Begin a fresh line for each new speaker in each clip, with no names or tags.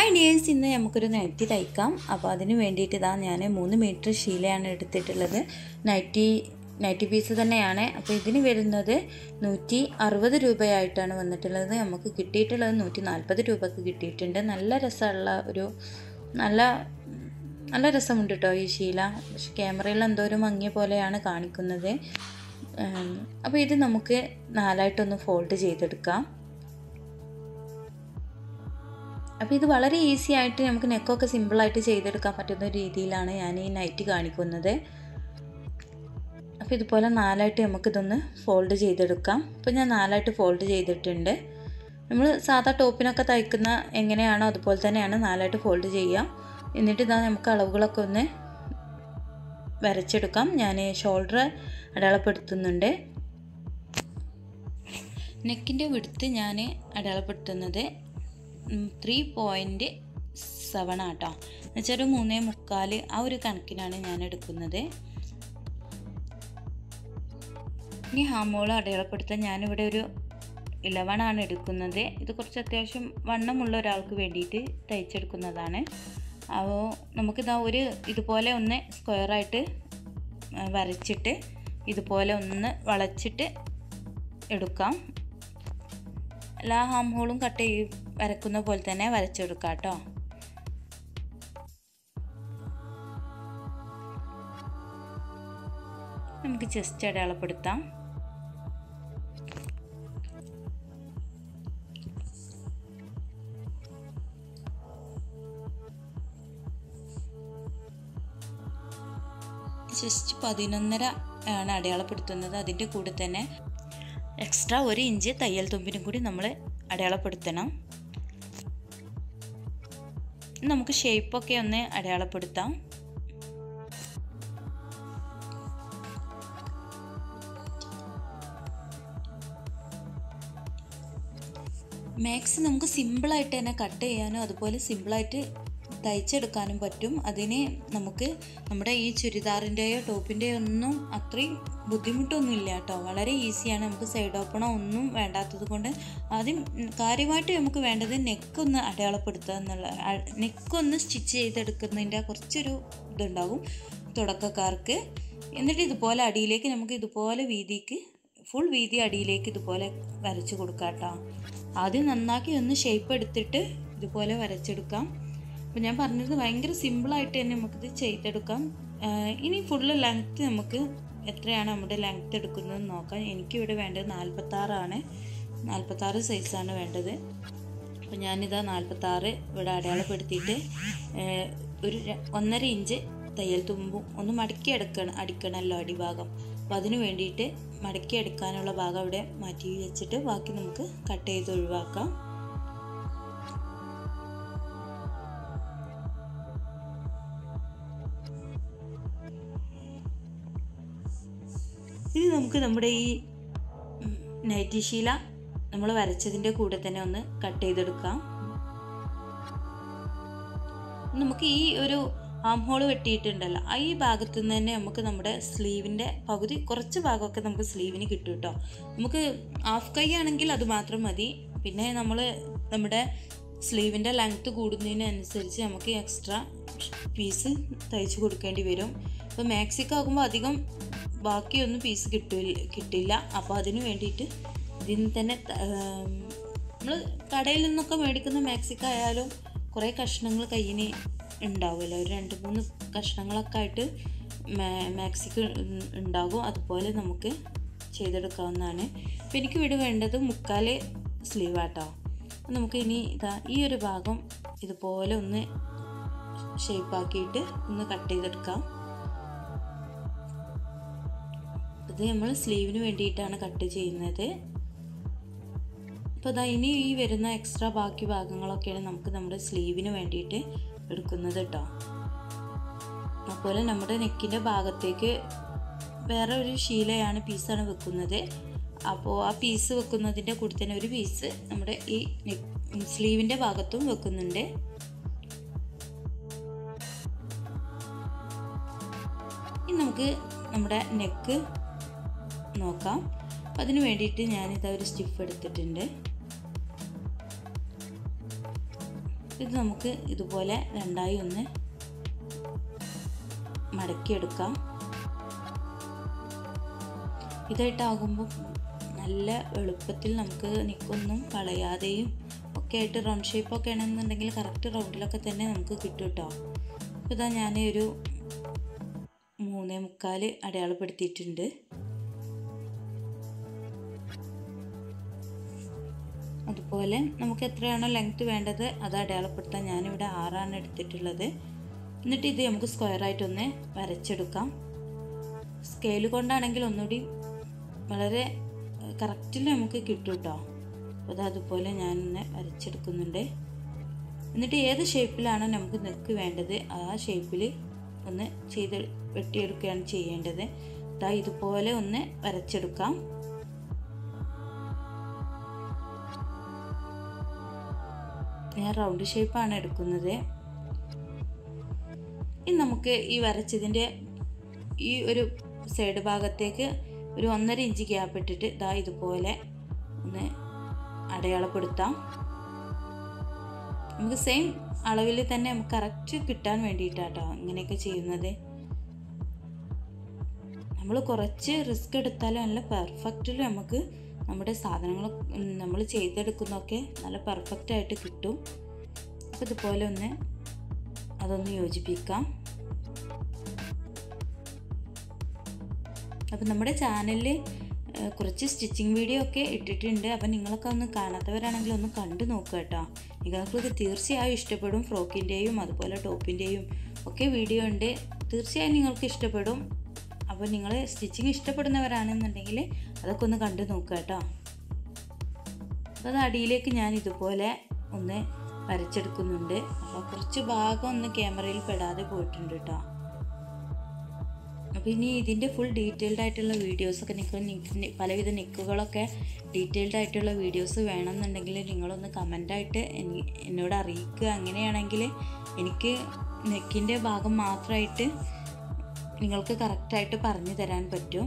hi dears ഇന്ന് നമുക്കൊരു nightie തയ്ക്കാം അപ്പോൾ അതിന് വേണ്ടിയിട്ട് ഇതാ ഞാൻ മൂന്ന് മീറ്റർ ശീലയാണ് എടുത്തിട്ടുള്ളത് നൈറ്റി നൈറ്റി പീസ് തന്നെയാണ് അപ്പോൾ ഇതിന് വരുന്നത് നൂറ്റി അറുപത് രൂപയായിട്ടാണ് വന്നിട്ടുള്ളത് നമുക്ക് കിട്ടിയിട്ടുള്ളത് നൂറ്റി നാൽപ്പത് രൂപക്ക് കിട്ടിയിട്ടുണ്ട് നല്ല രസമുള്ള ഒരു നല്ല നല്ല രസമുണ്ട് കേട്ടോ ഈ ശീല പക്ഷെ ക്യാമറയിൽ എന്തോ ഒരു മങ്ങിയ പോലെയാണ് കാണിക്കുന്നത് അപ്പോൾ ഇത് നമുക്ക് നാലായിട്ടൊന്ന് ഫോൾഡ് ചെയ്തെടുക്കാം അപ്പോൾ ഇത് വളരെ ഈസി ആയിട്ട് നമുക്ക് നെക്കൊക്കെ സിമ്പിളായിട്ട് ചെയ്തെടുക്കാൻ പറ്റുന്ന രീതിയിലാണ് ഞാൻ ഈ നൈറ്റ് കാണിക്കുന്നത് അപ്പോൾ ഇതുപോലെ നാലായിട്ട് നമുക്കിതൊന്ന് ഫോൾഡ് ചെയ്തെടുക്കാം അപ്പോൾ ഞാൻ നാലായിട്ട് ഫോൾഡ് ചെയ്തിട്ടുണ്ട് നമ്മൾ സാധാ ടോപ്പിനൊക്കെ തയ്ക്കുന്ന എങ്ങനെയാണോ അതുപോലെ തന്നെയാണ് നാലായിട്ട് ഫോൾഡ് ചെയ്യുക എന്നിട്ട് ഇതാ നമുക്ക് അളവുകളൊക്കെ ഒന്ന് വരച്ചെടുക്കാം ഞാൻ ഷോൾഡർ അടയാളപ്പെടുത്തുന്നുണ്ട് നെക്കിൻ്റെ വിടുത്ത് ഞാൻ അടയാളപ്പെടുത്തുന്നത് ത്രീ പോയിൻറ്റ് സെവൻ ആട്ടോ എന്നുവെച്ചാൽ ഒരു മൂന്നേ മുക്കാൽ ആ ഒരു കണക്കിനാണ് ഞാൻ എടുക്കുന്നത് ഇനി ഹാമോൾ അടയാളപ്പെടുത്താൻ ഞാനിവിടെ ഒരു ഇലവൺ ആണ് എടുക്കുന്നത് ഇത് കുറച്ച് അത്യാവശ്യം വണ്ണമുള്ള ഒരാൾക്ക് വേണ്ടിയിട്ട് തയ്ച്ചെടുക്കുന്നതാണ് അപ്പോൾ നമുക്കിതാ ഒരു ഇതുപോലെ ഒന്ന് സ്ക്വയറായിട്ട് വരച്ചിട്ട് ഇതുപോലെ ഒന്ന് വളച്ചിട്ട് എടുക്കാം എല്ലാ ഹാം ഹോളും കട്ട് ചെയ്ത് വരക്കുന്ന പോലെ തന്നെ വരച്ചെടുക്കാം കേട്ടോ നമുക്ക് ജസ്റ്റ് അടയാളപ്പെടുത്താം ജസ്റ്റ് പതിനൊന്നര ആണ് അടയാളപ്പെടുത്തുന്നത് അതിൻ്റെ കൂടെ തന്നെ എക്സ്ട്രാ ഒരു ഇഞ്ച് തയ്യൽ തുമ്പിനും കൂടി നമ്മൾ അടയാളപ്പെടുത്തണം നമുക്ക് ഷേപ്പൊക്കെ ഒന്ന് അടയാളപ്പെടുത്താം മാക്സ് നമുക്ക് സിമ്പിളായിട്ട് തന്നെ കട്ട് ചെയ്യാനും അതുപോലെ സിമ്പിളായിട്ട് തയ്ച്ചെടുക്കാനും പറ്റും അതിന് നമുക്ക് നമ്മുടെ ഈ ചുരിദാറിൻ്റെയോ ടോപ്പിൻ്റെയോ ഒന്നും അത്രയും ബുദ്ധിമുട്ടൊന്നും ഇല്ല കേട്ടോ വളരെ ഈസിയാണ് നമുക്ക് സൈഡ് ഓപ്പണോ ഒന്നും വേണ്ടാത്തത് കൊണ്ട് ആദ്യം കാര്യമായിട്ട് നമുക്ക് വേണ്ടത് നെക്കൊന്ന് അടയാളപ്പെടുത്തുക എന്നുള്ള നെക്കൊന്ന് സ്റ്റിച്ച് ചെയ്തെടുക്കുന്നതിൻ്റെ കുറച്ചൊരു ഇതുണ്ടാകും തുടക്കക്കാർക്ക് എന്നിട്ട് ഇതുപോലെ അടിയിലേക്ക് നമുക്ക് ഇതുപോലെ വീതിക്ക് ഫുൾ വീതി അടിയിലേക്ക് ഇതുപോലെ വരച്ച് കൊടുക്കാം കേട്ടോ ആദ്യം നന്നാക്കി ഒന്ന് ഷേപ്പ് എടുത്തിട്ട് ഇതുപോലെ വരച്ചെടുക്കാം അപ്പോൾ ഞാൻ പറഞ്ഞത് ഭയങ്കര സിമ്പിളായിട്ട് തന്നെ നമുക്കിത് ചെയ്തെടുക്കാം ഇനി ഫുള്ള് ലെങ്ത്ത് നമുക്ക് എത്രയാണ് നമ്മുടെ ലെങ്ത്ത് എടുക്കുന്നതെന്ന് നോക്കാം എനിക്കിവിടെ വേണ്ടത് നാൽപ്പത്താറാണ് നാൽപ്പത്താറ് സൈസാണ് വേണ്ടത് അപ്പോൾ ഞാനിതാ നാൽപ്പത്താറ് ഇവിടെ അടയാളപ്പെടുത്തിയിട്ട് ഒരു ഒന്നര ഇഞ്ച് തയ്യൽ തുമ്പും ഒന്ന് മടക്കി എടുക്കണം അടിക്കണമല്ലോ അടിഭാഗം അപ്പോൾ അതിന് വേണ്ടിയിട്ട് മടക്കി എടുക്കാനുള്ള ഭാഗം അവിടെ മാറ്റി വെച്ചിട്ട് ബാക്കി നമുക്ക് കട്ട് ചെയ്ത് ഒഴിവാക്കാം ഇനി നമുക്ക് നമ്മുടെ ഈ നൈറ്റി ശീല നമ്മൾ വരച്ചതിൻ്റെ കൂടെ തന്നെ ഒന്ന് കട്ട് ചെയ്തെടുക്കാം നമുക്ക് ഈ ഒരു ആം ഹോൾ വെട്ടിയിട്ടുണ്ടല്ലോ ആ ഈ ഭാഗത്തു നിന്ന് തന്നെ നമുക്ക് നമ്മുടെ സ്ലീവിൻ്റെ പകുതി കുറച്ച് ഭാഗമൊക്കെ നമുക്ക് സ്ലീവിന് കിട്ടും കേട്ടോ നമുക്ക് ഹാഫ് കൈ ആണെങ്കിൽ അത് മാത്രം മതി പിന്നെ നമ്മൾ നമ്മുടെ സ്ലീവിൻ്റെ ലെങ്ത്ത് കൂടുന്നതിനനുസരിച്ച് നമുക്ക് എക്സ്ട്രാ പീസ് തയ്ച്ച് കൊടുക്കേണ്ടി വരും ഇപ്പോൾ മാക്സിക്ക് ആകുമ്പോൾ അധികം ബാക്കിയൊന്നും പീസ് കിട്ടില്ല കിട്ടില്ല അപ്പോൾ അതിന് വേണ്ടിയിട്ട് ഇതിന് തന്നെ നമ്മൾ കടയിൽ നിന്നൊക്കെ മേടിക്കുന്ന മാക്സിക്ക ആയാലും കുറേ കഷ്ണങ്ങൾ കയ്യിന് ഉണ്ടാവുമല്ലോ ഒരു രണ്ട് മൂന്ന് കഷ്ണങ്ങളൊക്കെ ആയിട്ട് മാക്സിക്ക് ഉണ്ടാകും അതുപോലെ നമുക്ക് ചെയ്തെടുക്കാവുന്നതാണ് അപ്പോൾ എനിക്ക് ഇവിടെ വേണ്ടത് മുക്കാൽ സ്ലീവ് ആട്ടോ നമുക്ക് ഇനി ഇതാ ഈ ഒരു ഭാഗം ഇതുപോലെ ഒന്ന് ഷേപ്പാക്കിയിട്ട് ഒന്ന് കട്ട് ചെയ്തെടുക്കാം ഇത് നമ്മൾ സ്ലീവിന് വേണ്ടിയിട്ടാണ് കട്ട് ചെയ്യുന്നത് അപ്പോൾ അതാ ഇനി ഈ വരുന്ന എക്സ്ട്രാ ബാക്കി ഭാഗങ്ങളൊക്കെയാണ് നമുക്ക് നമ്മുടെ സ്ലീവിന് വേണ്ടിയിട്ട് എടുക്കുന്നത് കേട്ടോ അതുപോലെ നമ്മുടെ നെക്കിൻ്റെ ഭാഗത്തേക്ക് വേറെ ഒരു ശീലയാണ് പീസാണ് വെക്കുന്നത് അപ്പോൾ ആ പീസ് വെക്കുന്നതിൻ്റെ കൂടെ തന്നെ ഒരു പീസ് നമ്മുടെ ഈ സ്ലീവിൻ്റെ ഭാഗത്തും വെക്കുന്നുണ്ട് ഇനി നമുക്ക് നമ്മുടെ നെക്ക് നോക്കാം അപ്പം അതിന് വേണ്ടിയിട്ട് ഞാനിതാ ഒരു സ്റ്റിഫ് എടുത്തിട്ടുണ്ട് ഇത് നമുക്ക് ഇതുപോലെ രണ്ടായി ഒന്ന് മടക്കിയെടുക്കാം ഇതായിട്ടാകുമ്പോൾ നല്ല എളുപ്പത്തിൽ നമുക്ക് നിൽക്കൊന്നും കളയാതെയും ഒക്കെ ആയിട്ട് റൗണ്ട് ഷേപ്പൊക്കെ ആണെന്നുണ്ടെങ്കിൽ കറക്റ്റ് റൗണ്ടിലൊക്കെ തന്നെ നമുക്ക് കിട്ടും കേട്ടോ അപ്പോൾ ഇതാ ഞാൻ ഒരു മൂന്നേ മുക്കാൽ അടയാളപ്പെടുത്തിയിട്ടുണ്ട് അതുപോലെ നമുക്ക് എത്രയാണോ ലെങ്ത്ത് വേണ്ടത് അത് അടയാളപ്പെടുത്താൻ ഞാനിവിടെ ആറാണ് എടുത്തിട്ടുള്ളത് എന്നിട്ട് ഇത് നമുക്ക് സ്ക്വയറായിട്ടൊന്ന് വരച്ചെടുക്കാം സ്കെയിൽ കൊണ്ടാണെങ്കിൽ ഒന്നുകൂടി വളരെ കറക്റ്റിൽ നമുക്ക് കിട്ടും കേട്ടോ അപ്പോൾ അതുപോലെ ഞാനൊന്ന് വരച്ചെടുക്കുന്നുണ്ട് എന്നിട്ട് ഏത് ഷേപ്പിലാണോ നമുക്ക് നെക്ക് വേണ്ടത് ആ ഷേപ്പിൽ ഒന്ന് ചെയ്ത് വെട്ടിയെടുക്കുകയാണ് ചെയ്യേണ്ടത് ഇതാ ഇതുപോലെ ഒന്ന് വരച്ചെടുക്കാം ഞാൻ റൗണ്ട് ഷേപ്പാണ് എടുക്കുന്നത് ഇനി നമുക്ക് ഈ വരച്ചതിൻ്റെ ഈ ഒരു സൈഡ് ഭാഗത്തേക്ക് ഒരു ഒന്നര ഇഞ്ച് ഗ്യാപ്പ് ഇട്ടിട്ട് ഇതാ ഇതുപോലെ ഒന്ന് അടയാളപ്പെടുത്താം നമുക്ക് സെയിം അളവിൽ തന്നെ നമുക്ക് കറക്റ്റ് കിട്ടാൻ വേണ്ടിയിട്ടാട്ടോ ഇങ്ങനെയൊക്കെ ചെയ്യുന്നത് നമ്മൾ കുറച്ച് റിസ്ക് എടുത്താലും നല്ല പെർഫെക്റ്റിൽ നമുക്ക് നമ്മുടെ സാധനങ്ങൾ നമ്മൾ ചെയ്തെടുക്കുന്നതൊക്കെ നല്ല പെർഫെക്റ്റ് ആയിട്ട് കിട്ടും അപ്പോൾ ഇതുപോലെ ഒന്ന് അതൊന്ന് യോജിപ്പിക്കാം അപ്പം നമ്മുടെ ചാനലിൽ കുറച്ച് സ്റ്റിച്ചിങ് വീഡിയോ ഒക്കെ ഇട്ടിട്ടുണ്ട് അപ്പം നിങ്ങളൊക്കെ ഒന്ന് കാണാത്തവരാണെങ്കിൽ ഒന്ന് കണ്ടു നോക്കുക കേട്ടോ നിങ്ങൾക്ക് തീർച്ചയായും ഇഷ്ടപ്പെടും ഫ്രോക്കിൻ്റെയും അതുപോലെ ടോപ്പിൻ്റെയും ഒക്കെ വീഡിയോ ഉണ്ട് തീർച്ചയായും നിങ്ങൾക്ക് ഇഷ്ടപ്പെടും അപ്പോൾ നിങ്ങൾ സ്റ്റിച്ചിങ് ഇഷ്ടപ്പെടുന്നവരാണെന്നുണ്ടെങ്കിൽ അതൊക്കെ ഒന്ന് കണ്ടു നോക്കുക കേട്ടോ അപ്പോൾ അത് അടിയിലേക്ക് ഞാൻ ഇതുപോലെ ഒന്ന് വരച്ചെടുക്കുന്നുണ്ട് അപ്പോൾ കുറച്ച് ഭാഗം ഒന്ന് ക്യാമറയിൽ പെടാതെ പോയിട്ടുണ്ട് കേട്ടോ അപ്പോൾ ഇനി ഇതിൻ്റെ ഫുൾ ഡീറ്റെയിൽഡ് ആയിട്ടുള്ള വീഡിയോസൊക്കെ നിങ്ങൾക്ക് പലവിധ നിക്കുകളൊക്കെ ഡീറ്റെയിൽഡ് ആയിട്ടുള്ള വീഡിയോസ് വേണമെന്നുണ്ടെങ്കിൽ നിങ്ങളൊന്ന് കമൻ്റായിട്ട് എന്നോട് അറിയിക്കുക അങ്ങനെയാണെങ്കിൽ എനിക്ക് നെക്കിൻ്റെ ഭാഗം മാത്രമായിട്ട് നിങ്ങൾക്ക് കറക്റ്റായിട്ട് പറഞ്ഞു തരാൻ പറ്റും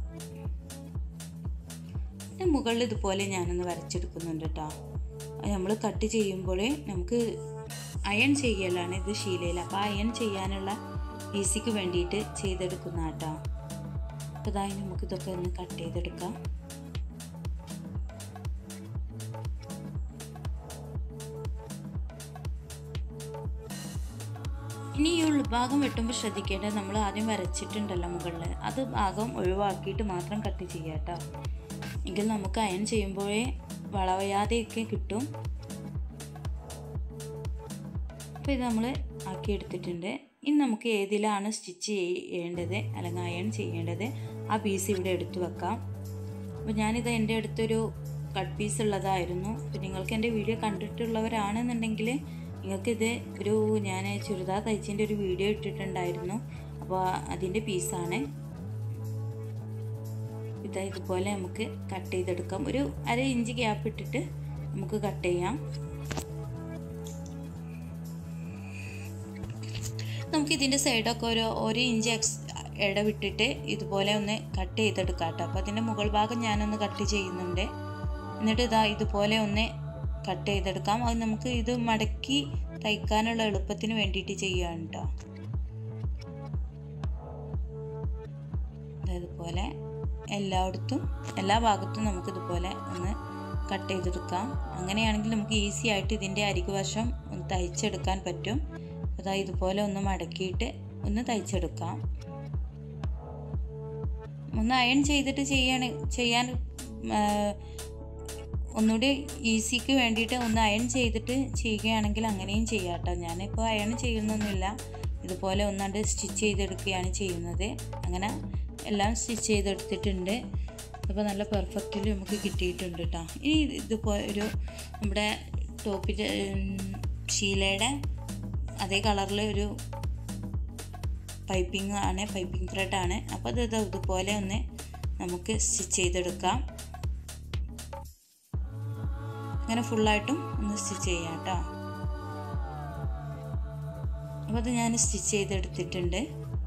പിന്നെ മുകളിൽ ഇതുപോലെ ഞാനൊന്ന് വരച്ചെടുക്കുന്നുണ്ട് കേട്ടോ നമ്മൾ കട്ട് ചെയ്യുമ്പോൾ നമുക്ക് അയൺ ചെയ്യലാണ് ഇത് ശീലയിൽ അപ്പോൾ അയൺ ചെയ്യാനുള്ള ഈസിക്ക് വേണ്ടിയിട്ട് ചെയ്തെടുക്കുന്ന കേട്ടോ അപ്പോൾ ഇതായി നമുക്ക് ഇതൊക്കെ ഒന്ന് കട്ട് ചെയ്തെടുക്കാം ഇനി ഈ ഉൾഭാഗം വെട്ടുമ്പോൾ ശ്രദ്ധിക്കേണ്ടത് നമ്മൾ ആദ്യം വരച്ചിട്ടുണ്ടല്ലോ മുകളിൽ അത് ഭാഗം ഒഴിവാക്കിയിട്ട് മാത്രം കട്ട് ചെയ്യുക കേട്ടോ എങ്കിൽ നമുക്ക് അയൺ ചെയ്യുമ്പോഴേ വളവയാതെയൊക്കെ കിട്ടും അപ്പോൾ ഇത് നമ്മൾ ആക്കിയെടുത്തിട്ടുണ്ട് ഇനി നമുക്ക് ഏതിലാണ് സ്റ്റിച്ച് ചെയ്യേണ്ടത് അല്ലെങ്കിൽ അയൺ ചെയ്യേണ്ടത് ആ പീസ് ഇവിടെ എടുത്തു വെക്കാം അപ്പോൾ ഞാനിത് എൻ്റെ അടുത്തൊരു കട്ട് പീസ് ഉള്ളതായിരുന്നു അപ്പോൾ നിങ്ങൾക്ക് എൻ്റെ വീഡിയോ കണ്ടിട്ടുള്ളവരാണെന്നുണ്ടെങ്കിൽ നിങ്ങൾക്കിത് ഒരു ഞാൻ ചുരിദാർ തയ്ച്ചതിൻ്റെ ഒരു വീഡിയോ ഇട്ടിട്ടുണ്ടായിരുന്നു അപ്പോൾ അതിൻ്റെ പീസാണ് ഇത് ഇതുപോലെ നമുക്ക് കട്ട് ചെയ്തെടുക്കാം ഒരു അര ഇഞ്ച് ഗ്യാപ്പ് ഇട്ടിട്ട് നമുക്ക് കട്ട് ചെയ്യാം നമുക്ക് ഇതിൻ്റെ സൈഡൊക്കെ ഒരു ഒരു ഇഞ്ച് എക്സ് ഇടവിട്ടിട്ട് ഇതുപോലെ ഒന്ന് കട്ട് ചെയ്തെടുക്കാം കേട്ടോ അപ്പോൾ അതിൻ്റെ മുകൾ ഭാഗം ഞാനൊന്ന് കട്ട് ചെയ്യുന്നുണ്ട് എന്നിട്ട് ഇതാ ഇതുപോലെ ഒന്ന് കട്ട് ചെയ്തെടുക്കാം അത് നമുക്ക് ഇത് മടക്കി തയ്ക്കാനുള്ള എളുപ്പത്തിന് വേണ്ടിയിട്ട് ചെയ്യുകയാണ് കേട്ടോ ഇതുപോലെ എല്ലായിടത്തും എല്ലാ ഭാഗത്തും നമുക്കിതുപോലെ ഒന്ന് കട്ട് ചെയ്തെടുക്കാം അങ്ങനെയാണെങ്കിൽ നമുക്ക് ഈസി ആയിട്ട് ഇതിൻ്റെ അരികു വശം ഒന്ന് തയ്ച്ചെടുക്കാൻ പറ്റും അതാ ഇതുപോലെ ഒന്ന് മടക്കിയിട്ട് ഒന്ന് തയ്ച്ചെടുക്കാം ഒന്ന് അയൺ ചെയ്തിട്ട് ചെയ്യാൻ ചെയ്യാൻ ഒന്നുകൂടി ഈസിക്ക് വേണ്ടിയിട്ട് ഒന്ന് അയൺ ചെയ്തിട്ട് ചെയ്യുകയാണെങ്കിൽ അങ്ങനെയും ചെയ്യാം കേട്ടോ ഞാനിപ്പോൾ അയൺ ചെയ്യുന്നൊന്നുമില്ല ഇതുപോലെ ഒന്നാണ്ട് സ്റ്റിച്ച് ചെയ്തെടുക്കുകയാണ് ചെയ്യുന്നത് അങ്ങനെ എല്ലാം സ്റ്റിച്ച് ചെയ്തെടുത്തിട്ടുണ്ട് അപ്പോൾ നല്ല പെർഫെക്റ്റിൽ നമുക്ക് കിട്ടിയിട്ടുണ്ട് കേട്ടോ ഇനി ഇതുപോലെ ഒരു നമ്മുടെ ടോപ്പിൻ്റെ ഷീലയുടെ അതേ കളറിൽ ഒരു പൈപ്പിംഗ് ആണ് പൈപ്പിംഗ് ത്രെഡാണ് അപ്പോൾ അത് ഇതുപോലെ ഒന്ന് നമുക്ക് സ്റ്റിച്ച് ചെയ്തെടുക്കാം അങ്ങനെ ഫുള്ളായിട്ടും ഒന്ന് സ്റ്റിച്ച് ചെയ്യാം കേട്ടോ അപ്പോൾ അത് ഞാൻ സ്റ്റിച്ച് ചെയ്തെടുത്തിട്ടുണ്ട്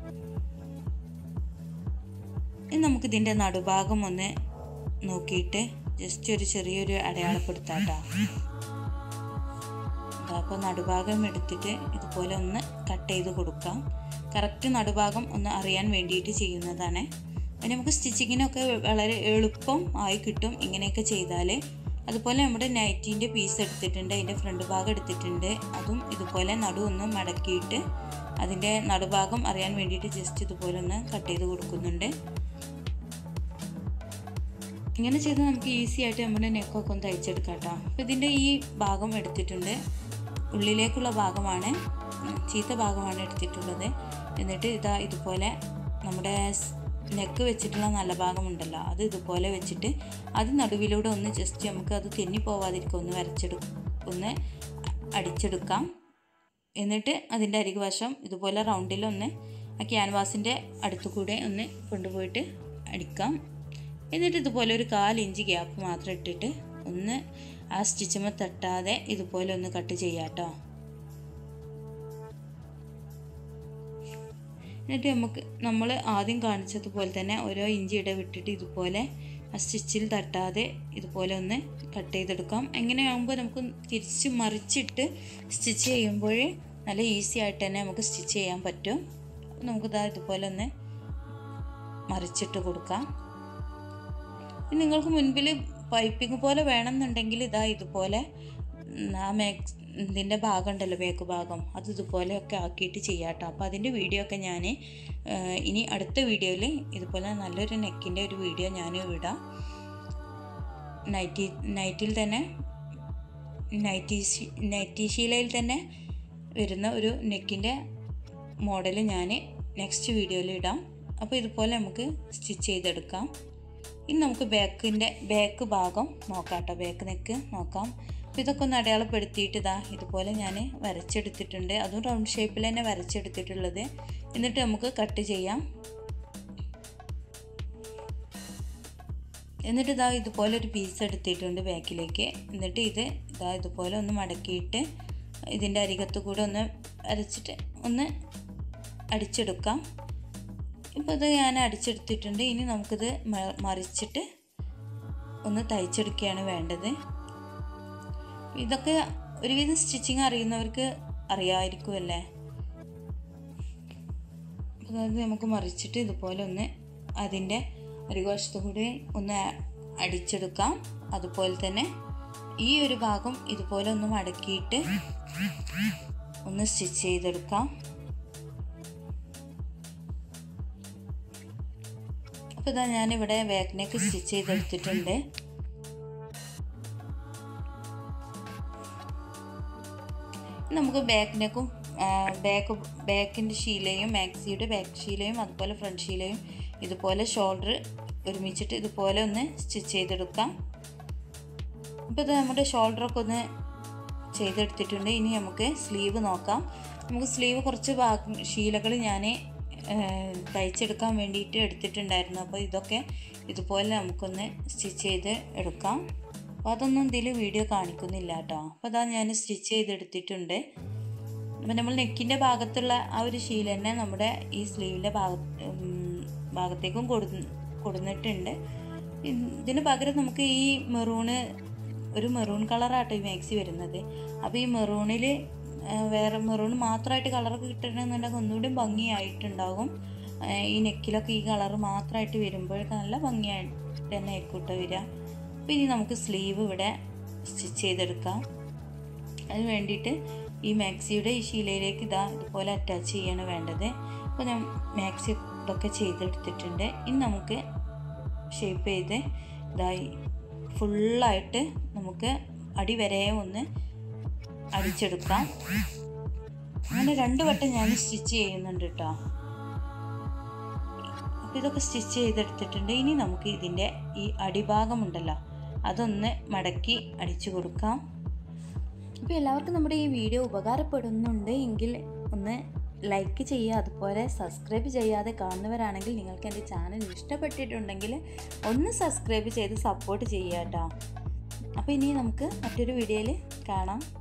ഇനി നമുക്ക് ഇതിൻ്റെ നടുഭാഗം ഒന്ന് നോക്കിയിട്ട് ജസ്റ്റ് ഒരു ചെറിയൊരു അടയാളപ്പെടുത്താം കേട്ടോ അപ്പോൾ നടുഭാഗം എടുത്തിട്ട് ഇതുപോലെ ഒന്ന് കട്ട് ചെയ്ത് കൊടുക്കാം കറക്റ്റ് നടുഭാഗം ഒന്ന് അറിയാൻ വേണ്ടിയിട്ട് ചെയ്യുന്നതാണ് പിന്നെ നമുക്ക് സ്റ്റിച്ചിങ്ങിനൊക്കെ വളരെ എളുപ്പം ആയി കിട്ടും ഇങ്ങനെയൊക്കെ ചെയ്താൽ അതുപോലെ നമ്മുടെ നൈറ്റീൻ്റെ പീസ് എടുത്തിട്ടുണ്ട് അതിൻ്റെ ഫ്രണ്ട് ഭാഗം എടുത്തിട്ടുണ്ട് അതും ഇതുപോലെ നടു ഒന്ന് മടക്കിയിട്ട് അതിൻ്റെ നടുഭാഗം അറിയാൻ വേണ്ടിയിട്ട് ജസ്റ്റ് ഇതുപോലെ ഒന്ന് കട്ട് ചെയ്ത് കൊടുക്കുന്നുണ്ട് ഇങ്ങനെ ചെയ്താൽ നമുക്ക് ഈസി ആയിട്ട് നമ്മുടെ നെക്കൊക്കെ ഒന്ന് തയ്ച്ചെടുക്കാം കേട്ടോ അപ്പോൾ ഇതിൻ്റെ ഈ ഭാഗം എടുത്തിട്ടുണ്ട് ഉള്ളിലേക്കുള്ള ഭാഗമാണ് ചീത്ത ഭാഗമാണ് എടുത്തിട്ടുള്ളത് എന്നിട്ട് ഇതാ ഇതുപോലെ നമ്മുടെ നെക്ക് വെച്ചിട്ടുള്ള നല്ല ഭാഗമുണ്ടല്ലോ അത് ഇതുപോലെ വെച്ചിട്ട് അത് നടുവിലൂടെ ഒന്ന് ജസ്റ്റ് നമുക്ക് അത് തെന്നി പോവാതിരിക്കും ഒന്ന് വരച്ചെടു ഒന്ന് അടിച്ചെടുക്കാം എന്നിട്ട് അതിൻ്റെ അരികുവശം ഇതുപോലെ റൗണ്ടിലൊന്ന് ആ ക്യാൻവാസിൻ്റെ അടുത്തു കൂടെ ഒന്ന് കൊണ്ടുപോയിട്ട് അടിക്കാം എന്നിട്ട് ഇതുപോലെ ഒരു കാലിഞ്ച് ഗ്യാപ്പ് മാത്രം ഇട്ടിട്ട് ഒന്ന് ആ സ്റ്റിച്ചുമ്മ തട്ടാതെ ഇതുപോലെ ഒന്ന് കട്ട് ചെയ്യാം കേട്ടോ എന്നിട്ട് നമുക്ക് നമ്മൾ ആദ്യം കാണിച്ചതുപോലെ തന്നെ ഓരോ ഇഞ്ചി ഇടവിട്ടിട്ട് ഇതുപോലെ ആ സ്റ്റിച്ചിൽ തട്ടാതെ ഇതുപോലെ ഒന്ന് കട്ട് ചെയ്തെടുക്കാം എങ്ങനെയാകുമ്പോൾ നമുക്ക് തിരിച്ച് മറിച്ചിട്ട് സ്റ്റിച്ച് ചെയ്യുമ്പോൾ നല്ല ഈസി ആയിട്ട് തന്നെ നമുക്ക് സ്റ്റിച്ച് ചെയ്യാൻ പറ്റും നമുക്കിതാ ഇതുപോലെ ഒന്ന് മറിച്ചിട്ട് കൊടുക്കാം നിങ്ങൾക്ക് മുൻപിൽ പൈപ്പിംഗ് പോലെ വേണമെന്നുണ്ടെങ്കിൽ ഇതാ ഇതുപോലെ ആ മാക്സ് ഇതിൻ്റെ ഭാഗം ഉണ്ടല്ലോ ബാക്ക് ഭാഗം അത് ഇതുപോലെയൊക്കെ ആക്കിയിട്ട് ചെയ്യാം കേട്ടോ അപ്പോൾ അതിൻ്റെ വീഡിയോ ഒക്കെ ഞാൻ ഇനി അടുത്ത വീഡിയോയിൽ ഇതുപോലെ നല്ലൊരു നെക്കിൻ്റെ ഒരു വീഡിയോ ഞാൻ വിടാം നൈറ്റി നൈറ്റിൽ തന്നെ നൈറ്റി നൈറ്റി ശീലയിൽ തന്നെ വരുന്ന ഒരു നെക്കിൻ്റെ മോഡൽ ഞാൻ നെക്സ്റ്റ് വീഡിയോയിൽ ഇടാം അപ്പോൾ ഇതുപോലെ നമുക്ക് സ്റ്റിച്ച് ചെയ്തെടുക്കാം ഇനി നമുക്ക് ബാക്കിൻ്റെ ബാക്ക് ഭാഗം നോക്കാം കേട്ടോ ബാക്ക് നെക്ക് നോക്കാം അപ്പോൾ ഇതൊക്കെ ഒന്ന് അടയാളപ്പെടുത്തിയിട്ട് ഇതാ ഇതുപോലെ ഞാൻ വരച്ചെടുത്തിട്ടുണ്ട് അതും റൗണ്ട് ഷേപ്പിൽ തന്നെ വരച്ചെടുത്തിട്ടുള്ളത് എന്നിട്ട് നമുക്ക് കട്ട് ചെയ്യാം എന്നിട്ട് ഇതാ ഇതുപോലെ ഒരു പീസ് എടുത്തിട്ടുണ്ട് ബാക്കിലേക്ക് എന്നിട്ട് ഇത് ഇതാ ഇതുപോലെ ഒന്ന് മടക്കിയിട്ട് ഇതിൻ്റെ അരികത്ത് കൂടെ ഒന്ന് അരച്ചിട്ട് ഒന്ന് അടിച്ചെടുക്കാം ഇപ്പോൾ ഇത് ഞാൻ അടിച്ചെടുത്തിട്ടുണ്ട് ഇനി നമുക്കിത് മറിച്ചിട്ട് ഒന്ന് തയ്ച്ചെടുക്കുകയാണ് വേണ്ടത് ഇതൊക്കെ ഒരുവിധം സ്റ്റിച്ചിങ് അറിയുന്നവർക്ക് അറിയാമായിരിക്കുമല്ലേ അതായത് നമുക്ക് മറിച്ചിട്ട് ഇതുപോലെ ഒന്ന് അതിൻ്റെ ഒരു വശത്തു കൂടി ഒന്ന് അടിച്ചെടുക്കാം അതുപോലെ തന്നെ ഈ ഒരു ഭാഗം ഇതുപോലെ ഒന്ന് മടക്കിയിട്ട് ഒന്ന് സ്റ്റിച്ച് ചെയ്തെടുക്കാം അപ്പോൾ ഇതാ ഞാനിവിടെ ബാക്കിനേക്ക് സ്റ്റിച്ച് ചെയ്തെടുത്തിട്ടുണ്ട് നമുക്ക് ബാക്കിനേക്കും ബാക്ക് ബാക്കിൻ്റെ ശീലയും മാക്സിയുടെ ബാക്ക് ശീലയും അതുപോലെ ഫ്രണ്ട് ശീലയും ഇതുപോലെ ഷോൾഡർ ഒരുമിച്ചിട്ട് ഇതുപോലെ ഒന്ന് സ്റ്റിച്ച് ചെയ്തെടുക്കാം അപ്പോൾ ഇത് നമ്മുടെ ഷോൾഡറൊക്കെ ഒന്ന് ചെയ്തെടുത്തിട്ടുണ്ട് ഇനി നമുക്ക് സ്ലീവ് നോക്കാം നമുക്ക് സ്ലീവ് കുറച്ച് ഭാഗം ശീലകൾ ഞാൻ തയ്ച്ചെടുക്കാൻ വേണ്ടിയിട്ട് എടുത്തിട്ടുണ്ടായിരുന്നു അപ്പോൾ ഇതൊക്കെ ഇതുപോലെ നമുക്കൊന്ന് സ്റ്റിച്ച് ചെയ്ത് എടുക്കാം അപ്പോൾ അതൊന്നും ഇതിൽ വീഡിയോ കാണിക്കുന്നില്ല കേട്ടോ അപ്പോൾ അതാ ഞാൻ സ്റ്റിച്ച് ചെയ്തെടുത്തിട്ടുണ്ട് അപ്പോൾ നമ്മൾ നെക്കിൻ്റെ ഭാഗത്തുള്ള ആ ഒരു ശീല തന്നെ നമ്മുടെ ഈ സ്ലീവിൻ്റെ ഭാഗ ഭാഗത്തേക്കും കൊടു കൊടുന്നിട്ടുണ്ട് ഇതിന് പകരം നമുക്ക് ഈ മെറൂണ് ഒരു മെറൂൺ കളറാട്ടോ ഈ മാക്സി വരുന്നത് അപ്പോൾ ഈ മെറൂണിൽ വേറെ മെറൂൺ മാത്രമായിട്ട് കളറൊക്കെ കിട്ടണമെന്നുണ്ടെങ്കിൽ ഒന്നുകൂടി ഭംഗിയായിട്ടുണ്ടാകും ഈ നെക്കിലൊക്കെ ഈ കളർ മാത്രമായിട്ട് വരുമ്പോഴൊക്കെ നല്ല ഭംഗിയായിട്ട് തന്നെ ആയിരിക്കും കേട്ടോ വരിക അപ്പോൾ ഇനി നമുക്ക് സ്ലീവ് ഇവിടെ സ്റ്റിച്ച് ചെയ്തെടുക്കാം അതിന് വേണ്ടിയിട്ട് ഈ മാക്സിയുടെ ഈ ശീലയിലേക്ക് ഇതാ ഇതുപോലെ അറ്റാച്ച് ചെയ്യാണ് വേണ്ടത് അപ്പോൾ ഞാൻ മാക്സി ഇതൊക്കെ ചെയ്തെടുത്തിട്ടുണ്ട് ഇനി നമുക്ക് ഷേപ്പ് ചെയ്ത് ഇതായി ഫുള്ളായിട്ട് നമുക്ക് അടി വരെ ഒന്ന് അടിച്ചെടുക്കാം അങ്ങനെ രണ്ട് വട്ടം ഞാൻ സ്റ്റിച്ച് ചെയ്യുന്നുണ്ട് കേട്ടോ അപ്പോൾ ഇതൊക്കെ സ്റ്റിച്ച് ചെയ്തെടുത്തിട്ടുണ്ട് ഇനി നമുക്ക് ഇതിൻ്റെ ഈ അടിഭാഗമുണ്ടല്ലോ അതൊന്ന് മടക്കി അടിച്ചു കൊടുക്കാം അപ്പോൾ എല്ലാവർക്കും നമ്മുടെ ഈ വീഡിയോ ഉപകാരപ്പെടുന്നുണ്ട് എങ്കിൽ ഒന്ന് ലൈക്ക് ചെയ്യുക അതുപോലെ സബ്സ്ക്രൈബ് ചെയ്യാതെ കാണുന്നവരാണെങ്കിൽ നിങ്ങൾക്ക് എൻ്റെ ചാനൽ ഇഷ്ടപ്പെട്ടിട്ടുണ്ടെങ്കിൽ ഒന്ന് സബ്സ്ക്രൈബ് ചെയ്ത് സപ്പോർട്ട് ചെയ്യുക കേട്ടോ അപ്പോൾ ഇനി നമുക്ക് മറ്റൊരു വീഡിയോയിൽ കാണാം